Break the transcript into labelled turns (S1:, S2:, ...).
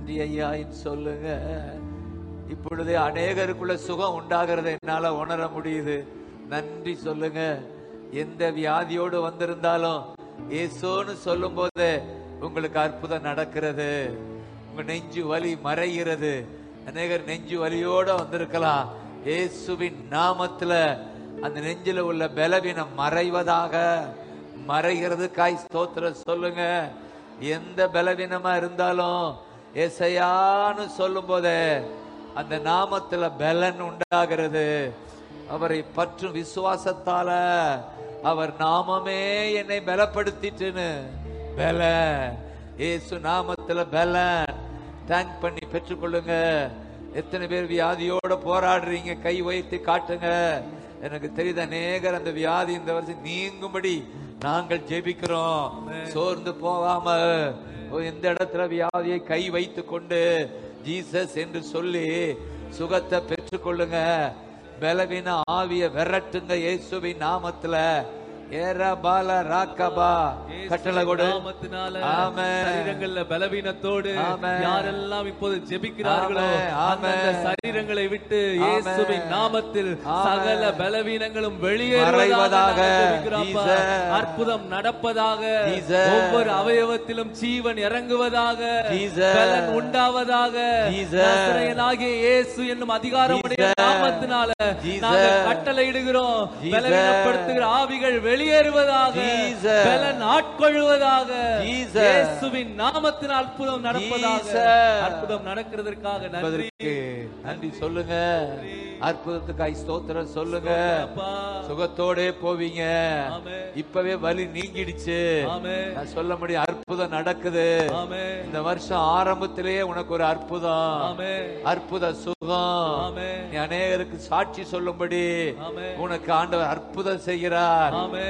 S1: நன்றி ஐயா என்று சொல்லுங்க இப்பொழுது அநேகருக்குள்ள சுகம் உண்டாகிறத என்னால உணர முடியுது நன்றி சொல்லுங்க எந்த வியாதியோடு வந்திருந்தாலும் ஏசோன்னு சொல்லும் போது உங்களுக்கு அற்புதம் நடக்கிறது உங்க நெஞ்சு வலி மறைகிறது அநேகர் நெஞ்சு வலியோட வந்திருக்கலாம் இயேசுவின் நாமத்துல அந்த நெஞ்சில உள்ள பலவீனம் மறைவதாக மறைகிறதுக்காய் ஸ்தோத்திரம் சொல்லுங்க எந்த பலவீனமா இருந்தாலும் ஏசையான்னு சொல்லும் போதே அந்த நாமத்துல பலன் உண்டாகிறது அவரை பற்றும் விசுவாசத்தால அவர் நாமமே என்னை பலப்படுத்திட்டுன்னு பல இயேசு நாமத்துல பலன் தேங்க் பண்ணி பெற்றுக்கொள்ளுங்க எத்தனை பேர் வியாதியோட போராடுறீங்க கை வைத்து காட்டுங்க எனக்கு தெரியுது அநேகர் அந்த வியாதி இந்த வருஷம் நீங்கும்படி நாங்கள் ஜெபிக்கிறோம் சோர்ந்து போகாம எந்த இடத்துல வியாதியை கை வைத்து கொண்டு ஜீசஸ் என்று சொல்லி சுகத்தை பெற்றுக்கொள்ளுங்க பலவீன ஆவிய விரட்டுங்க இயேசுவின் நாமத்துல ஏரா பால ராக்கபா கட்டளை கொடு
S2: நாமத்தினால
S1: ஆமென்.
S2: சரீரங்கள்ல பலவீனத்தோடு
S1: ஆமென்.
S2: யாரெல்லாம் இப்போது ஜெபிக்கிறார்களோ
S1: ஆமென், ஆமென்.
S2: அந்த சரீரங்களை விட்டு இயேசுவின் நாமத்தில்
S1: ஆமென்.
S2: சகல பலவீனங்களும் வெளியேறுவதாக
S1: மறைவதாக.
S2: நாங்கள் ஜெபிக்கிறோம்ப்பா.
S1: Jesus.
S2: அற்புதம் நடப்பதாக
S1: Jesus.
S2: ஒவ்வொரு அவயவத்திலும் ஜீவன் இறங்குவதாக
S1: Jesus.
S2: பலன் உண்டாவதாக
S1: Jesus.
S2: நசரேயனாகிய இயேசு என்னும் அதிகாரமுடைய
S1: Jesus.
S2: நாமத்தினால
S1: Jesus.
S2: நாங்கள் கட்டளையிடுகிறோம்
S1: Jesus.
S2: பலவீனப்படுத்துகிற ஆவிகள் வெளியேறுவதாக
S1: Jesus.
S2: பலன் ஆட்கொள்வதாக
S1: Jesus.
S2: இயேசுவின் நாமத்தின் அற்புதம் நடப்பதாக
S1: Jesus.
S2: அற்புதம் நடக்கிறதற்காக நன்றி
S1: என்பதற்கு நன்றி சொல்லுங்க அற்புதத்துக்காய் ஸ்தோத்திரம் சொல்லுங்க
S2: அப்பா.
S1: சுகத்தோடே போவீங்க
S2: ஆமென்.
S1: இப்பவே வலி நீங்கிடுச்சு
S2: ஆமென்.
S1: நான் சொல்ல முடியும் அற்புதம் நடக்குது
S2: ஆமென்.
S1: இந்த வருஷம் ஆரம்பத்திலேயே உனக்கு ஒரு அற்புதம்
S2: ஆமென்.
S1: அற்புத சுகம்
S2: ஆமென்.
S1: நீ அநேகருக்கு சாட்சி சொல்லும்படி
S2: ஆமென்.
S1: உனக்கு ஆண்டவர் அற்புதம் செய்கிறார்
S2: ஆமென்.